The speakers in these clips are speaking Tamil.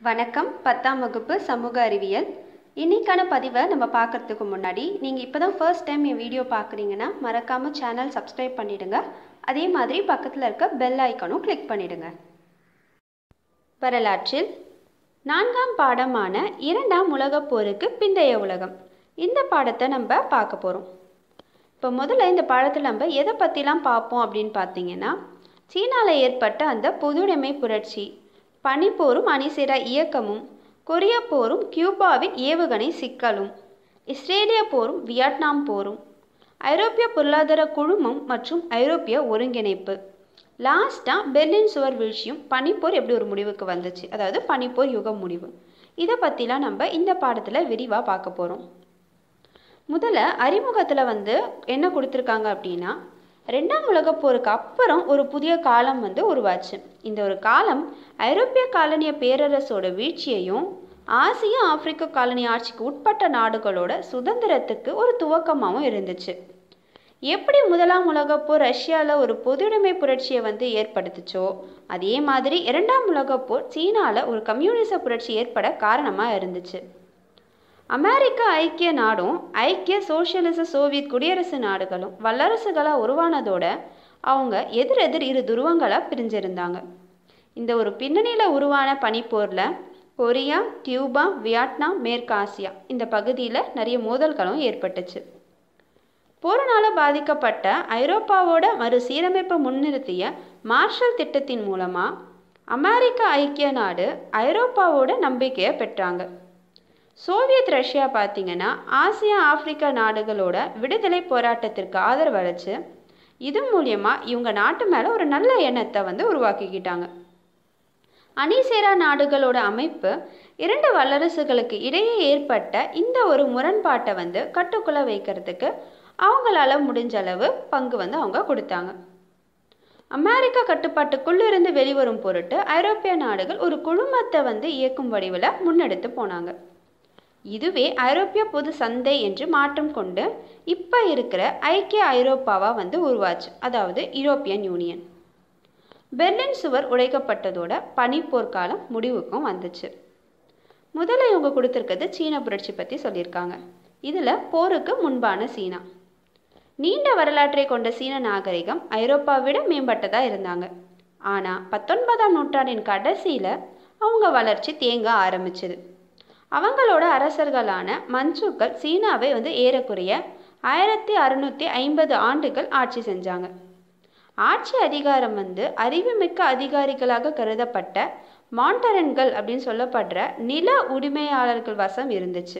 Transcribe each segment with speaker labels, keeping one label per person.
Speaker 1: வணக்கம் பத்தாம் வகுப்பு சமூக அறிவியல் இன்னைக்கான பதிவை நம்ம பார்க்கறதுக்கு முன்னாடி நீங்கள் இப்போ தான் ஃபர்ஸ்ட் டைம் என் வீடியோ பார்க்குறீங்கன்னா மறக்காமல் சேனல் சப்ஸ்கிரைப் பண்ணிடுங்க அதே மாதிரி பக்கத்தில் இருக்க பெல் ஐக்கானும் கிளிக் பண்ணிடுங்க வரலாற்றில் நான்காம் பாடமான இரண்டாம் உலகப் போருக்கு பிந்தைய உலகம் இந்த பாடத்தை நம்ம பார்க்க போகிறோம் இப்போ முதல்ல இந்த பாடத்தில் நம்ம எதை பற்றிலாம் பார்ப்போம் அப்படின்னு பார்த்தீங்கன்னா சீனாவில் ஏற்பட்ட அந்த பொதுடைமை புரட்சி பனிப்போரும் அணிசிற இயக்கமும் கொரிய போரும் கியூபாவின் ஏவுகணை சிக்கலும் இஸ்ரேலிய போரும் வியட்நாம் போரும் ஐரோப்பிய பொருளாதார குழுமம் மற்றும் ஐரோப்பிய ஒருங்கிணைப்பு லாஸ்ட்டாக பெர்லின் சுவர் வீழ்ச்சியும் பனிப்போர் எப்படி ஒரு முடிவுக்கு வந்துச்சு அதாவது பனிப்போர் யுக முடிவு இதை பற்றிலாம் நம்ம இந்த பாடத்தில் விரிவாக பார்க்க போகிறோம் முதல்ல அறிமுகத்தில் வந்து என்ன கொடுத்துருக்காங்க அப்படின்னா ரெண்டாம் உலகப் போருக்கு அப்புறம் ஒரு புதிய காலம் வந்து உருவாச்சு இந்த ஒரு காலம் ஐரோப்பிய காலனிய பேரரசோட வீழ்ச்சியையும் ஆசிய ஆப்பிரிக்க காலனி ஆட்சிக்கு உட்பட்ட நாடுகளோட சுதந்திரத்துக்கு ஒரு துவக்கமாகவும் இருந்துச்சு எப்படி முதலாம் உலகப் போர் ரஷ்யாவில் ஒரு பொதுவுடைமை புரட்சியை வந்து ஏற்படுத்துச்சோ அதே மாதிரி இரண்டாம் உலகப் போர் சீனாவில் ஒரு கம்யூனிச புரட்சி ஏற்பட காரணமாக இருந்துச்சு அமெரிக்க ஐக்கிய நாடும் ஐக்கிய சோசியலிச சோவியத் குடியரசு நாடுகளும் வல்லரசுகளாக உருவானதோட அவங்க எதிரெதிர் இரு துருவங்களாக பிரிஞ்சிருந்தாங்க இந்த ஒரு பின்னணியில் உருவான பனிப்போரில் கொரியா கியூபா வியட்நாம் மேற்கு ஆசியா இந்த பகுதியில் நிறைய மோதல்களும் ஏற்பட்டுச்சு போரினால் பாதிக்கப்பட்ட ஐரோப்பாவோட மறு சீரமைப்பை முன்னிறுத்திய மார்ஷல் திட்டத்தின் மூலமாக அமெரிக்க ஐக்கிய நாடு ஐரோப்பாவோட நம்பிக்கையை பெற்றாங்க சோவியத் ரஷ்யா பார்த்தீங்கன்னா ஆசியா ஆப்பிரிக்கா நாடுகளோட விடுதலை போராட்டத்திற்கு ஆதரவளிச்சு இது மூலியமாக இவங்க நாட்டு மேலே ஒரு நல்ல எண்ணத்தை வந்து உருவாக்கிக்கிட்டாங்க அணிசேரா நாடுகளோட அமைப்பு இரண்டு வல்லரசுகளுக்கு இடையே ஏற்பட்ட இந்த ஒரு முரண்பாட்டை வந்து கட்டுக்குள்ள வைக்கிறதுக்கு அவங்களால முடிஞ்ச அளவு பங்கு வந்து அவங்க கொடுத்தாங்க அமெரிக்க கட்டுப்பாட்டுக்குள்ள இருந்து வெளிவரும் பொருட்டு ஐரோப்பிய நாடுகள் ஒரு குழுமத்தை வந்து இயக்கும் வடிவில் முன்னெடுத்து போனாங்க இதுவே ஐரோப்பிய பொது சந்தை என்று மாற்றம் கொண்டு இப்போ இருக்கிற ஐக்கிய ஐரோப்பாவாக வந்து உருவாச்சு அதாவது யூரோப்பியன் யூனியன் பெர்லின் சுவர் உடைக்கப்பட்டதோட பனிப்போர்க்காலம் முடிவுக்கும் வந்துச்சு முதல்ல இவங்க கொடுத்துருக்கிறது சீன புரட்சி பற்றி சொல்லியிருக்காங்க இதில் போருக்கு முன்பான சீனா நீண்ட வரலாற்றை கொண்ட சீன நாகரிகம் ஐரோப்பாவை விட மேம்பட்டதாக இருந்தாங்க ஆனால் பத்தொன்பதாம் நூற்றாண்டின் கடைசியில் அவங்க வளர்ச்சி தேங்க ஆரம்பிச்சது அவங்களோட அரசர்களான மன்சூக்கள் சீனாவை வந்து ஏறக்குறைய ஆயிரத்தி அறுநூற்றி ஐம்பது ஆண்டுகள் ஆட்சி செஞ்சாங்க ஆட்சி அதிகாரம் வந்து அறிவுமிக்க அதிகாரிகளாக கருதப்பட்ட மாண்டரன்கள் அப்படின்னு சொல்லப்படுற நில உரிமையாளர்கள் வசம் இருந்துச்சு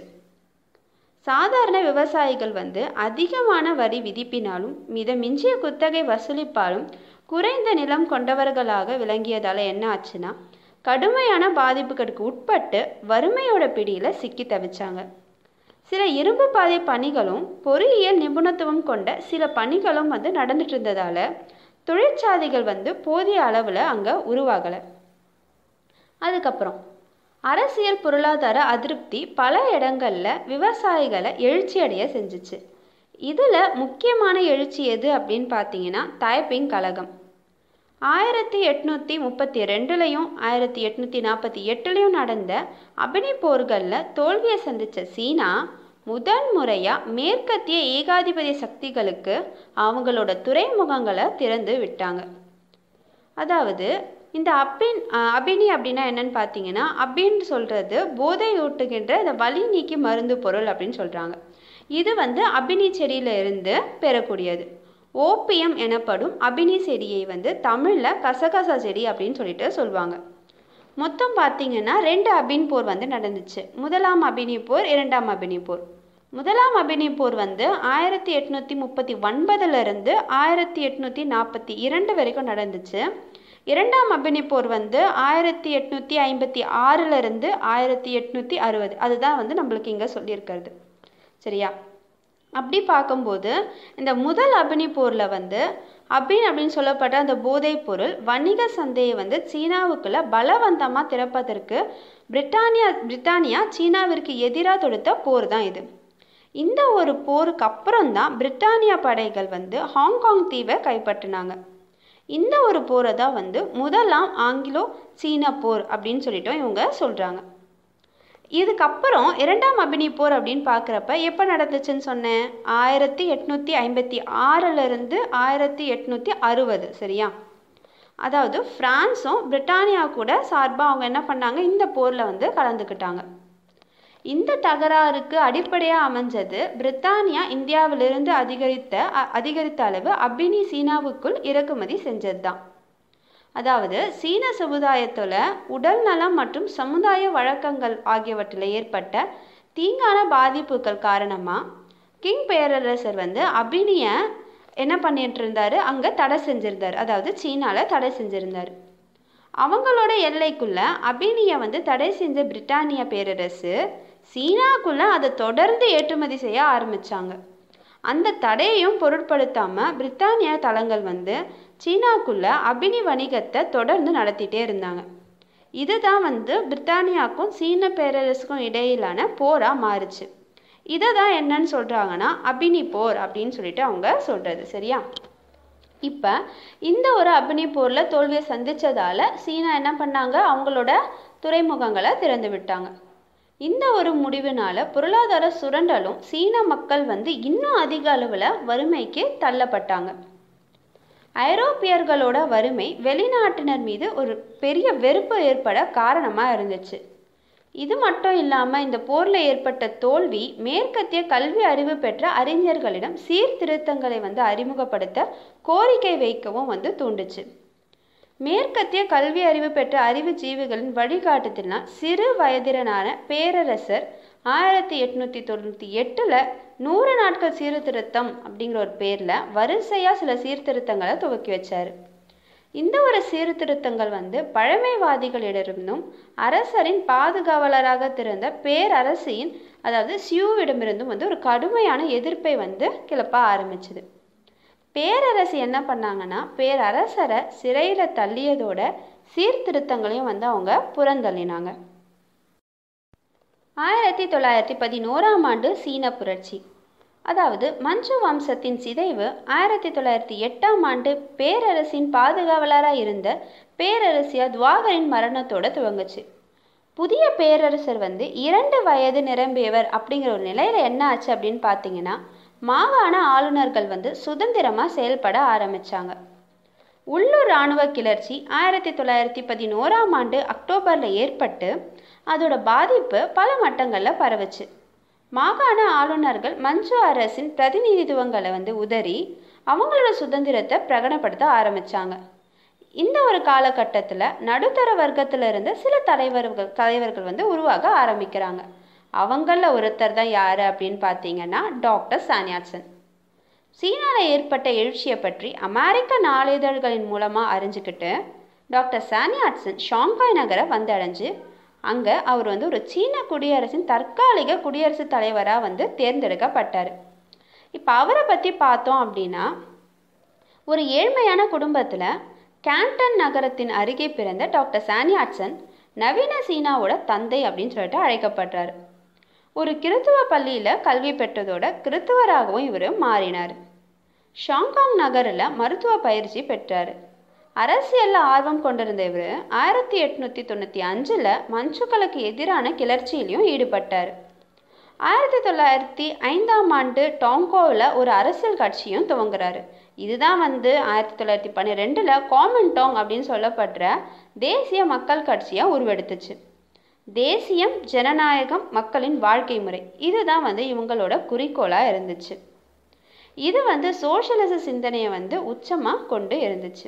Speaker 1: சாதாரண விவசாயிகள் வந்து அதிகமான வரி விதிப்பினாலும் மித மிஞ்சிய குத்தகை வசூலிப்பாலும் குறைந்த நிலம் கொண்டவர்களாக விளங்கியதால் என்ன ஆச்சுன்னா கடுமையான பாதிப்புகளுக்கு உட்பட்டு வறுமையோட பிடியில் சிக்கி தவிச்சாங்க சில இரும்பு பாதை பணிகளும் பொறியியல் நிபுணத்துவம் கொண்ட சில பணிகளும் வந்து நடந்துட்டு இருந்ததால தொழிற்சாலைகள் வந்து போதிய அளவில் அங்கே உருவாகலை அதுக்கப்புறம் அரசியல் பொருளாதார அதிருப்தி பல இடங்களில் விவசாயிகளை எழுச்சி அடைய செஞ்சுச்சு இதில் முக்கியமான எழுச்சி எது அப்படின்னு பார்த்தீங்கன்னா தாய்பிங் கழகம் ஆயிரத்தி எட்நூற்றி முப்பத்தி ரெண்டுலையும் ஆயிரத்தி எட்நூற்றி நாற்பத்தி எட்டுலையும் நடந்த அபினி போர்களில் தோல்வியை சந்தித்த சீனா முதன் முறையாக மேற்கத்திய ஏகாதிபதிய சக்திகளுக்கு அவங்களோட துறைமுகங்களை திறந்து விட்டாங்க அதாவது இந்த அப்பின் அபினி அப்படின்னா என்னன்னு பார்த்தீங்கன்னா அப்பின்னு சொல்கிறது போதை ஊட்டுகின்ற இந்த வலி நீக்கி மருந்து பொருள் அப்படின்னு சொல்கிறாங்க இது வந்து அபினி செடியில இருந்து பெறக்கூடியது ஓப்பியம் எனப்படும் அபினி செடியை வந்து தமிழில் கசகசா செடி அப்படின்னு சொல்லிட்டு சொல்லுவாங்க மொத்தம் பார்த்தீங்கன்னா ரெண்டு அபின் போர் வந்து நடந்துச்சு முதலாம் அபினி போர் இரண்டாம் அபினி போர் முதலாம் அபினி போர் வந்து ஆயிரத்தி எட்நூற்றி முப்பத்தி ஒன்பதுலேருந்து ஆயிரத்தி எட்நூற்றி நாற்பத்தி இரண்டு வரைக்கும் நடந்துச்சு இரண்டாம் அபினி போர் வந்து ஆயிரத்தி எட்நூற்றி ஐம்பத்தி ஆறிலிருந்து ஆயிரத்தி எட்நூற்றி அறுபது அதுதான் வந்து நம்மளுக்கு இங்கே சொல்லியிருக்கிறது சரியா அப்படி பார்க்கும்போது இந்த முதல் அபினி போரில் வந்து அபின் அப்படின்னு சொல்லப்பட்ட அந்த போதைப் பொருள் வணிக சந்தையை வந்து சீனாவுக்குள்ள பலவந்தமாக திறப்பதற்கு பிரிட்டானியா பிரிட்டானியா சீனாவிற்கு எதிராக தொடுத்த போர் தான் இது இந்த ஒரு போருக்கு அப்புறம் தான் பிரிட்டானியா படைகள் வந்து ஹாங்காங் தீவை கைப்பற்றினாங்க இந்த ஒரு போரை தான் வந்து முதலாம் ஆங்கிலோ சீன போர் அப்படின்னு சொல்லிட்டு இவங்க சொல்கிறாங்க இதுக்கப்புறம் இரண்டாம் அபினி போர் அப்படின்னு பார்க்குறப்ப எப்போ நடந்துச்சுன்னு சொன்னேன் ஆயிரத்தி எட்நூற்றி ஐம்பத்தி ஆறிலிருந்து ஆயிரத்தி எட்நூற்றி அறுபது சரியா அதாவது ஃப்ரான்ஸும் பிரிட்டானியா கூட சார்பாக அவங்க என்ன பண்ணாங்க இந்த போரில் வந்து கலந்துக்கிட்டாங்க இந்த தகராறுக்கு அடிப்படையாக அமைஞ்சது பிரித்தானியா இந்தியாவிலிருந்து அதிகரித்த அ- அதிகரித்த அளவு அபினி சீனாவுக்குள் இறக்குமதி செஞ்சது தான் அதாவது சீன சமுதாயத்தில் உடல் நலம் மற்றும் சமுதாய வழக்கங்கள் ஆகியவற்றில் ஏற்பட்ட தீங்கான பாதிப்புகள் காரணமாக கிங் பேரரசர் வந்து அபினிய என்ன பண்ணிட்டு இருந்தாரு அங்கே தடை செஞ்சிருந்தார் அதாவது சீனால தடை செஞ்சிருந்தார் அவங்களோட எல்லைக்குள்ள அபினியை வந்து தடை செஞ்ச பிரிட்டானிய பேரரசு சீனாக்குள்ள அதை தொடர்ந்து ஏற்றுமதி செய்ய ஆரம்பிச்சாங்க அந்த தடையையும் பொருட்படுத்தாம பிரித்தானிய தளங்கள் வந்து சீனாக்குள்ள அபினி வணிகத்தை தொடர்ந்து நடத்திட்டே இருந்தாங்க இதுதான் வந்து பிரித்தானியாக்கும் சீன பேரரசுக்கும் இடையிலான போரா மாறுச்சு இதை தான் என்னன்னு சொல்றாங்கன்னா அபினி போர் அப்படின்னு சொல்லிட்டு அவங்க சொல்றது சரியா இப்போ இந்த ஒரு அபினி போரில் தோல்வியை சந்திச்சதால சீனா என்ன பண்ணாங்க அவங்களோட துறைமுகங்களை திறந்து விட்டாங்க இந்த ஒரு முடிவினால பொருளாதார சுரண்டலும் சீன மக்கள் வந்து இன்னும் அதிக அளவில் வறுமைக்கு தள்ளப்பட்டாங்க ஐரோப்பியர்களோட வறுமை வெளிநாட்டினர் மீது ஒரு பெரிய வெறுப்பு ஏற்பட காரணமாக இருந்துச்சு இது மட்டும் இல்லாமல் இந்த போரில் ஏற்பட்ட தோல்வி மேற்கத்திய கல்வி அறிவு பெற்ற அறிஞர்களிடம் சீர்திருத்தங்களை வந்து அறிமுகப்படுத்த கோரிக்கை வைக்கவும் வந்து தூண்டுச்சு மேற்கத்திய கல்வி அறிவு பெற்ற அறிவுஜீவிகளின் வழிகாட்டுதல்னா சிறு வயதினரான பேரரசர் ஆயிரத்தி எட்நூத்தி தொண்ணூற்றி எட்டில் நூறு நாட்கள் சீர்திருத்தம் அப்படிங்கிற ஒரு பேரில் வரிசையாக சில சீர்திருத்தங்களை துவக்கி வச்சாரு இந்த ஒரு சீர்திருத்தங்கள் வந்து பழமைவாதிகளிடமிருந்தும் அரசரின் பாதுகாவலராக திறந்த பேரரசியின் அதாவது சியூவிடமிருந்தும் வந்து ஒரு கடுமையான எதிர்ப்பை வந்து கிளப்ப ஆரம்பிச்சுது பேரரசு என்ன பண்ணாங்கன்னா பேரரசரை சிறையில் தள்ளியதோட சீர்திருத்தங்களையும் வந்து அவங்க புறந்தள்ளினாங்க ஆயிரத்தி தொள்ளாயிரத்தி பதினோராம் ஆண்டு சீன புரட்சி அதாவது மஞ்சு வம்சத்தின் சிதைவு ஆயிரத்தி தொள்ளாயிரத்தி எட்டாம் ஆண்டு பேரரசின் பாதுகாவலராக இருந்த பேரரசியா துவாகரின் மரணத்தோட துவங்குச்சு புதிய பேரரசர் வந்து இரண்டு வயது நிரம்பியவர் அப்படிங்கிற ஒரு நிலையில என்ன ஆச்சு அப்படின்னு பார்த்தீங்கன்னா மாகாண ஆளுநர்கள் வந்து சுதந்திரமா செயல்பட ஆரம்பிச்சாங்க உள்ளூர் இராணுவ கிளர்ச்சி ஆயிரத்தி தொள்ளாயிரத்தி பதினோராம் ஆண்டு அக்டோபரில் ஏற்பட்டு அதோட பாதிப்பு பல மட்டங்களில் பரவுச்சு மாகாண ஆளுநர்கள் மஞ்சு அரசின் பிரதிநிதித்துவங்களை வந்து உதறி அவங்களோட சுதந்திரத்தை பிரகடனப்படுத்த ஆரம்பிச்சாங்க இந்த ஒரு காலகட்டத்தில் நடுத்தர வர்க்கத்துல இருந்து சில தலைவர்கள் தலைவர்கள் வந்து உருவாக ஆரம்பிக்கிறாங்க அவங்களில் ஒருத்தர் தான் யார் அப்படின்னு பார்த்தீங்கன்னா டாக்டர் சானியாட்சன் சீனாவில் ஏற்பட்ட எழுச்சியை பற்றி அமெரிக்க நாளிதழ்களின் மூலமாக அறிஞ்சுக்கிட்டு டாக்டர் சானியாட்சன் ஷாங்காய் நகரை வந்தடைஞ்சு அங்கே அவர் வந்து ஒரு சீன குடியரசின் தற்காலிக குடியரசுத் தலைவராக வந்து தேர்ந்தெடுக்கப்பட்டார் இப்போ அவரை பற்றி பார்த்தோம் அப்படின்னா ஒரு ஏழ்மையான குடும்பத்தில் கேண்டன் நகரத்தின் அருகே பிறந்த டாக்டர் சானியாட்சன் நவீன சீனாவோட தந்தை அப்படின்னு சொல்லிட்டு அழைக்கப்படுறாரு ஒரு கிறித்துவ பள்ளியில் கல்வி பெற்றதோட கிறித்துவராகவும் இவர் மாறினார் ஷாங்காங் நகரில் மருத்துவ பயிற்சி பெற்றார் அரசியலில் ஆர்வம் கொண்டிருந்த இவர் ஆயிரத்தி எட்நூற்றி தொண்ணூற்றி அஞ்சில் மஞ்சுக்களுக்கு எதிரான கிளர்ச்சியிலையும் ஈடுபட்டார் ஆயிரத்தி தொள்ளாயிரத்தி ஐந்தாம் ஆண்டு டாங்கோவில் ஒரு அரசியல் கட்சியும் துவங்குறாரு இதுதான் வந்து ஆயிரத்தி தொள்ளாயிரத்தி பன்னிரெண்டில் காமன்டாங் அப்படின்னு சொல்லப்படுற தேசிய மக்கள் கட்சியாக உருவெடுத்துச்சு தேசியம் ஜனநாயகம் மக்களின் வாழ்க்கை முறை இதுதான் வந்து இவங்களோட குறிக்கோளாக இருந்துச்சு இது வந்து சோஷலிச சிந்தனையை வந்து உச்சமாக கொண்டு இருந்துச்சு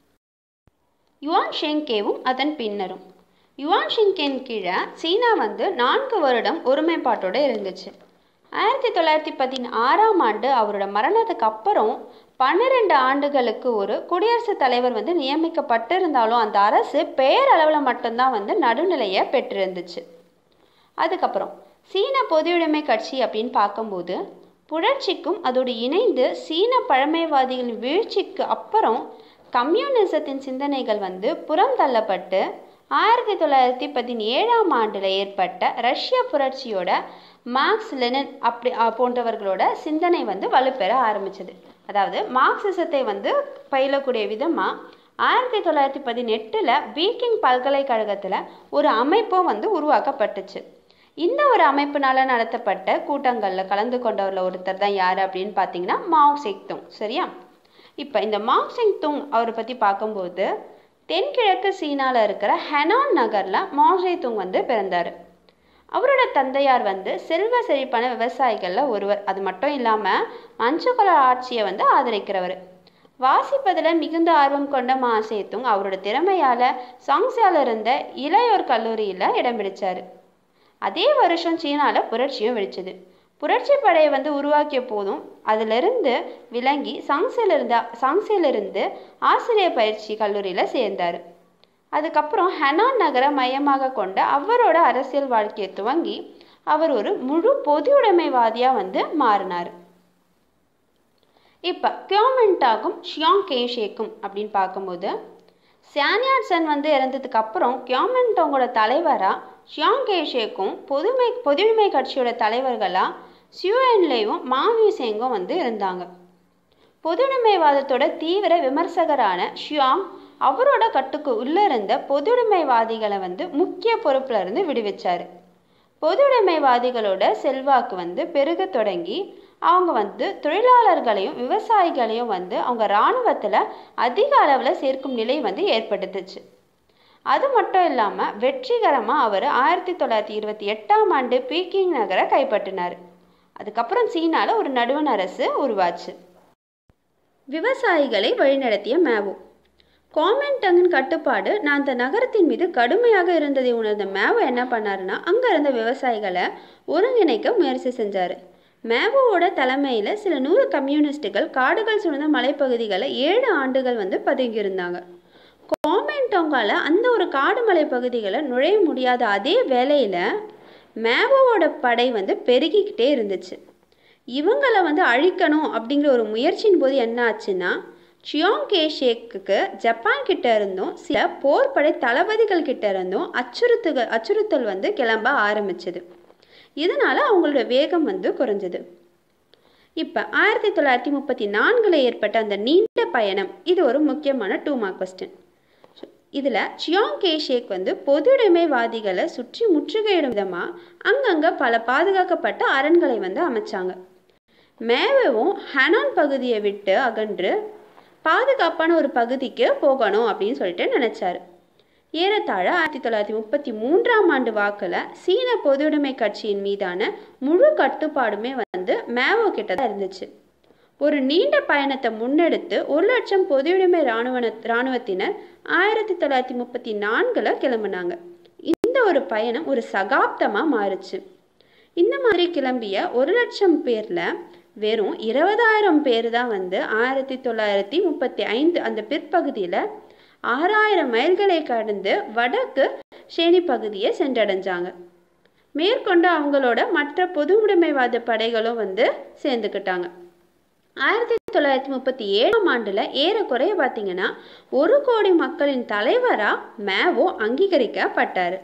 Speaker 1: யுவான் ஷெங்கேவும் அதன் பின்னரும் யுவான் ஷெங்கேன் கீழே சீனா வந்து நான்கு வருடம் ஒருமைப்பாட்டோடு இருந்துச்சு ஆயிரத்தி தொள்ளாயிரத்தி பதினாறாம் ஆண்டு அவரோட மரணத்துக்கு அப்புறம் பன்னிரெண்டு ஆண்டுகளுக்கு ஒரு குடியரசுத் தலைவர் வந்து நியமிக்கப்பட்டிருந்தாலும் அந்த அரசு பெயரளவில் மட்டும்தான் வந்து நடுநிலையை பெற்றிருந்துச்சு அதுக்கப்புறம் சீன பொதுவுடைமை கட்சி அப்படின்னு பார்க்கும்போது புரட்சிக்கும் அதோடு இணைந்து சீன பழமைவாதிகளின் வீழ்ச்சிக்கு அப்புறம் கம்யூனிசத்தின் சிந்தனைகள் வந்து புறம் தள்ளப்பட்டு ஆயிரத்தி தொள்ளாயிரத்தி பதினேழாம் ஆண்டில் ஏற்பட்ட ரஷ்ய புரட்சியோட மார்க்ஸ் லெனின் அப்படி போன்றவர்களோட சிந்தனை வந்து வலுப்பெற ஆரம்பிச்சது அதாவது மார்க்சிசத்தை வந்து பயிலக்கூடிய விதமாக ஆயிரத்தி தொள்ளாயிரத்தி பதினெட்டில் பீக்கிங் பல்கலைக்கழகத்தில் ஒரு அமைப்பும் வந்து உருவாக்கப்பட்டுச்சு இந்த ஒரு அமைப்பினால நடத்தப்பட்ட கூட்டங்களில் கலந்து கொண்டவரில் ஒருத்தர் தான் யார் அப்படின்னு பார்த்தீங்கன்னா மாவ் சேக்துங் சரியா இப்போ இந்த மாவ் சேக்துங் அவரை பற்றி பார்க்கும்போது தென்கிழக்கு சீனாவில் இருக்கிற ஹெனான் நகரில் மாவ் சேத்துங் வந்து பிறந்தார் அவரோட தந்தையார் வந்து செல்வ செழிப்பான விவசாயிகளில் ஒருவர் அது மட்டும் இல்லாமல் மஞ்சுகல ஆட்சியை வந்து ஆதரிக்கிறவர் வாசிப்பதில் மிகுந்த ஆர்வம் கொண்ட மாசேத்துங் அவரோட திறமையால் சாங்ஸியால் இருந்த இளையோர் கல்லூரியில் இடம் பிடிச்சார் அதே வருஷம் சீனாவில் புரட்சியும் வெடிச்சது புரட்சி படையை வந்து உருவாக்கிய போதும் அதிலிருந்து விளங்கி சாங்ஸிலிருந்து சாங்ஸிலிருந்து ஆசிரியர் பயிற்சி கல்லூரியில் சேர்ந்தார் அதுக்கப்புறம் ஹெனான் நகரை மையமாக கொண்ட அவரோட அரசியல் வாழ்க்கையை துவங்கி அவர் ஒரு முழு பொதுவுடைமைவாதியாக வந்து மாறினார் இப்போ கியோமெண்டாகும் ஷியாங் கேஷேக்கும் அப்படின்னு பார்க்கும்போது சானியாட்சன் வந்து இறந்ததுக்கு அப்புறம் கியோமெண்டோங்கோட தலைவராக ஷியாங் கேஷேக்கும் பொதுமை பொதுவுடைமை கட்சியோட தலைவர்களாக சியூஎன்லேயும் மாவிசேங்கும் வந்து இருந்தாங்க பொதுவுடைமைவாதத்தோட தீவிர விமர்சகரான ஷியாங் அவரோட கட்டுக்கு உள்ளே இருந்த பொதுவுடைமைவாதிகளை வந்து முக்கிய பொறுப்புல இருந்து விடுவிச்சார் பொதுவுடைமைவாதிகளோட செல்வாக்கு வந்து பெருக தொடங்கி அவங்க வந்து தொழிலாளர்களையும் விவசாயிகளையும் வந்து அவங்க இராணுவத்தில் அதிக அளவில் சேர்க்கும் நிலை வந்து ஏற்படுத்துச்சு அது மட்டும் இல்லாமல் வெற்றிகரமாக அவர் ஆயிரத்தி தொள்ளாயிரத்தி இருபத்தி எட்டாம் ஆண்டு பீக்கிங் நகரை கைப்பற்றினார் அதுக்கப்புறம் சீனாவில் ஒரு நடுவண் அரசு உருவாச்சு விவசாயிகளை வழிநடத்திய மேவோ காமெண்டங்கின் கட்டுப்பாடு நான் அந்த நகரத்தின் மீது கடுமையாக இருந்ததை உணர்ந்த மேவோ என்ன பண்ணாருன்னா அங்கே இருந்த விவசாயிகளை ஒருங்கிணைக்க முயற்சி செஞ்சார் மேவோவோட தலைமையில் சில நூறு கம்யூனிஸ்டுகள் காடுகள் சூழ்ந்த மலைப்பகுதிகளில் ஏழு ஆண்டுகள் வந்து பதுங்கியிருந்தாங்க காமெண்டோங்கால அந்த ஒரு காடு மலை பகுதிகளை நுழைய முடியாத அதே வேலையில் மேவோவோட படை வந்து பெருகிக்கிட்டே இருந்துச்சு இவங்களை வந்து அழிக்கணும் அப்படிங்கிற ஒரு முயற்சியின் போது என்ன ஆச்சுன்னா சியோங் கே ஷேக்குக்கு ஜப்பான் கிட்ட இருந்தும் சில போர்படை தளபதிகள் கிட்ட இருந்தும் அச்சுறுத்துகள் அச்சுறுத்தல் வந்து கிளம்ப ஆரம்பிச்சது இதனால அவங்களோட வேகம் வந்து குறைஞ்சது இப்போ ஆயிரத்தி தொள்ளாயிரத்தி முப்பத்தி நான்கில் ஏற்பட்ட அந்த நீண்ட பயணம் இது ஒரு முக்கியமான டூ மார்க் கொஸ்டின் இதில் சியோங் கே ஷேக் வந்து பொதுடைமைவாதிகளை சுற்றி முற்றுகையிடும் விதமாக அங்கங்கே பல பாதுகாக்கப்பட்ட அரண்களை வந்து அமைச்சாங்க மேவும் ஹனான் பகுதியை விட்டு அகன்று பாதுகாப்பான ஒரு பகுதிக்கு போகணும் அப்படின்னு சொல்லிட்டு நினச்சாரு ஏறத்தாழ ஆயிரத்தி தொள்ளாயிரத்தி முப்பத்தி மூன்றாம் ஆண்டு வாக்கில் சீன பொதுவுடைமை கட்சியின் மீதான முழு கட்டுப்பாடுமே வந்து மேவோ கிட்ட தான் இருந்துச்சு ஒரு நீண்ட பயணத்தை முன்னெடுத்து ஒரு லட்சம் பொதுவுடைமை இராணுவ இராணுவத்தினர் ஆயிரத்தி தொள்ளாயிரத்தி முப்பத்தி நான்கில் கிளம்புனாங்க இந்த ஒரு பயணம் ஒரு சகாப்தமாக மாறுச்சு இந்த மாதிரி கிளம்பிய ஒரு லட்சம் பேரில் வெறும் இருபதாயிரம் பேர் தான் வந்து ஆயிரத்தி தொள்ளாயிரத்தி முப்பத்தி ஐந்து அந்த பிற்பகுதியில் ஆறாயிரம் மைல்களை கடந்து வடக்கு ஷேனி பகுதியை சென்றடைஞ்சாங்க மேற்கொண்டு அவங்களோட மற்ற பொதுவுடைமைவாத படைகளும் வந்து சேர்ந்துக்கிட்டாங்க ஆயிரத்தி தொள்ளாயிரத்தி முப்பத்தி ஏழாம் ஆண்டில் ஏறக்குறைய பார்த்தீங்கன்னா ஒரு கோடி மக்களின் தலைவராக மேவோ அங்கீகரிக்கப்பட்டார்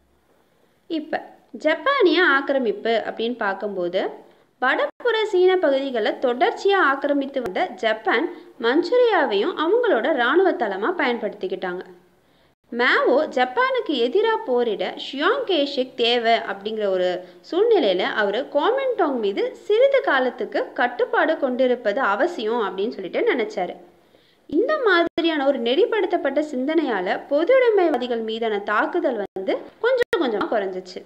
Speaker 1: இப்போ ஜப்பானிய ஆக்கிரமிப்பு அப்படின்னு பார்க்கும்போது வடப்புற சீன பகுதிகளை தொடர்ச்சியாக ஆக்கிரமித்து வந்த ஜப்பான் மஞ்சூரியாவையும் அவங்களோட இராணுவ தளமாக பயன்படுத்திக்கிட்டாங்க மேவோ ஜப்பானுக்கு எதிராக போரிட ஷியாங் கேஷிக் தேவை அப்படிங்கிற ஒரு சூழ்நிலையில் அவர் கோமெண்டோங் மீது சிறிது காலத்துக்கு கட்டுப்பாடு கொண்டிருப்பது அவசியம் அப்படின்னு சொல்லிட்டு நினச்சாரு இந்த மாதிரியான ஒரு நெறிப்படுத்தப்பட்ட சிந்தனையால் பொதுவுடைமைவாதிகள் மீதான தாக்குதல் வந்து கொஞ்சம் கொஞ்சமாக குறைஞ்சிச்சு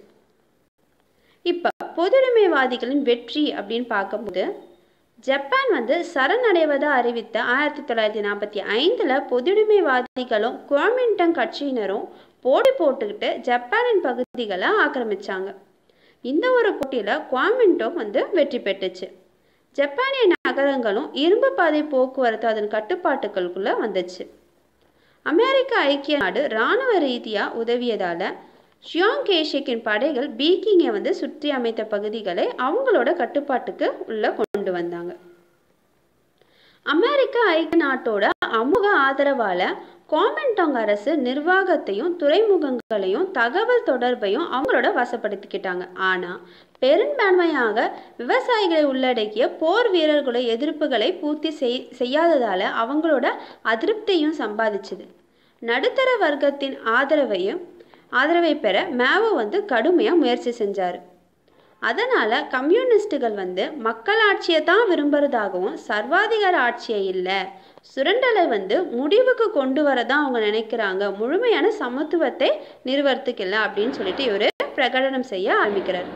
Speaker 1: இப்போ பொதுவுடைமைவாதிகளின் வெற்றி அப்படின்னு பார்க்கும்போது ஜப்பான் வந்து சரணடைவதை அறிவித்த ஆயிரத்தி தொள்ளாயிரத்தி நாற்பத்தி ஐந்தில் பொதுவுடைமைவாதிகளும் குவாமின்டங் கட்சியினரும் போட்டி போட்டுக்கிட்டு ஜப்பானின் பகுதிகளை ஆக்கிரமிச்சாங்க இந்த ஒரு போட்டியில் குவாமின்டோங் வந்து வெற்றி பெற்றுச்சு ஜப்பானிய நகரங்களும் இரும்பு பாதை போக்குவரத்து அதன் கட்டுப்பாட்டுகளுக்குள்ளே வந்துச்சு அமெரிக்க ஐக்கிய நாடு இராணுவ ரீதியாக உதவியதால் ஷியாங் கேஷிக்கின் படைகள் பீக்கிங்கை வந்து சுற்றி அமைத்த பகுதிகளை அவங்களோட கட்டுப்பாட்டுக்கு உள்ள கொண்டு வந்தாங்க அமெரிக்க ஐக்கிய நாட்டோட அமுக ஆதரவால் கோமெண்டோங் அரசு நிர்வாகத்தையும் துறைமுகங்களையும் தகவல் தொடர்பையும் அவங்களோட வசப்படுத்திக்கிட்டாங்க ஆனால் பெரும்பான்மையாக விவசாயிகளை உள்ளடக்கிய போர் வீரர்களோட எதிர்ப்புகளை பூர்த்தி செய் செய்யாததால் அவங்களோட அதிருப்தியும் சம்பாதிச்சுது நடுத்தர வர்க்கத்தின் ஆதரவையும் ஆதரவை பெற மேவோ வந்து கடுமையாக முயற்சி செஞ்சார் அதனால் கம்யூனிஸ்டுகள் வந்து மக்களாட்சியை தான் விரும்புகிறதாகவும் சர்வாதிகார ஆட்சியை இல்லை சுரண்டலை வந்து முடிவுக்கு கொண்டு வர தான் அவங்க நினைக்கிறாங்க முழுமையான சமத்துவத்தை நிறுவனத்துக்கு இல்லை அப்படின்னு சொல்லிட்டு இவர் பிரகடனம் செய்ய ஆரம்பிக்கிறார்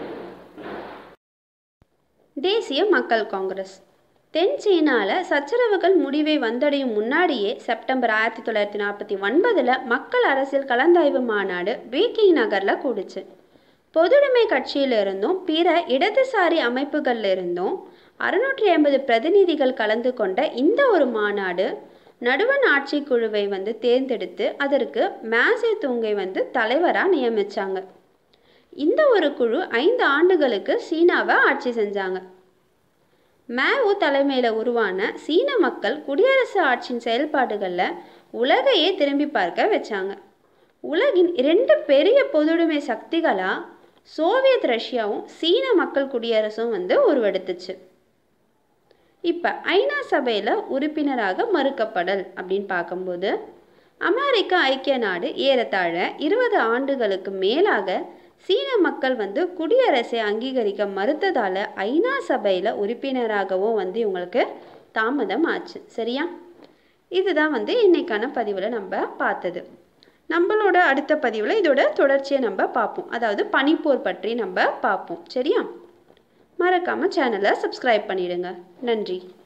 Speaker 1: தேசிய மக்கள் காங்கிரஸ் தென் சீனாவில் சச்சரவுகள் முடிவை வந்தடையும் முன்னாடியே செப்டம்பர் ஆயிரத்தி தொள்ளாயிரத்தி நாற்பத்தி ஒன்பதில் மக்கள் அரசியல் கலந்தாய்வு மாநாடு பீக்கிங் நகரில் கூடுச்சு பொதுவுடைமை கட்சியிலிருந்தும் பிற இடதுசாரி அமைப்புகள்ல இருந்தும் அறுநூற்றி ஐம்பது பிரதிநிதிகள் கலந்து கொண்ட இந்த ஒரு மாநாடு நடுவண் ஆட்சி குழுவை வந்து தேர்ந்தெடுத்து அதற்கு மேசே தூங்கை வந்து தலைவராக நியமித்தாங்க இந்த ஒரு குழு ஐந்து ஆண்டுகளுக்கு சீனாவை ஆட்சி செஞ்சாங்க மேவு தலைமையில் உருவான சீன மக்கள் குடியரசு ஆட்சியின் செயல்பாடுகளில் உலகையே திரும்பி பார்க்க வச்சாங்க உலகின் இரண்டு பெரிய பொதுவுடைமை சக்திகளாக சோவியத் ரஷ்யாவும் சீன மக்கள் குடியரசும் வந்து உருவெடுத்துச்சு இப்போ ஐநா சபையில் உறுப்பினராக மறுக்கப்படல் அப்படின்னு பார்க்கும்போது அமெரிக்க ஐக்கிய நாடு ஏறத்தாழ இருபது ஆண்டுகளுக்கு மேலாக சீன மக்கள் வந்து குடியரசை அங்கீகரிக்க மறுத்ததால் ஐநா சபையில் உறுப்பினராகவும் வந்து இவங்களுக்கு தாமதம் ஆச்சு சரியா இதுதான் வந்து இன்னைக்கான பதிவில் நம்ம பார்த்தது நம்மளோட அடுத்த பதிவில் இதோட தொடர்ச்சியை நம்ம பார்ப்போம் அதாவது பனிப்போர் பற்றி நம்ம பார்ப்போம் சரியா மறக்காமல் சேனலை சப்ஸ்கிரைப் பண்ணிடுங்க நன்றி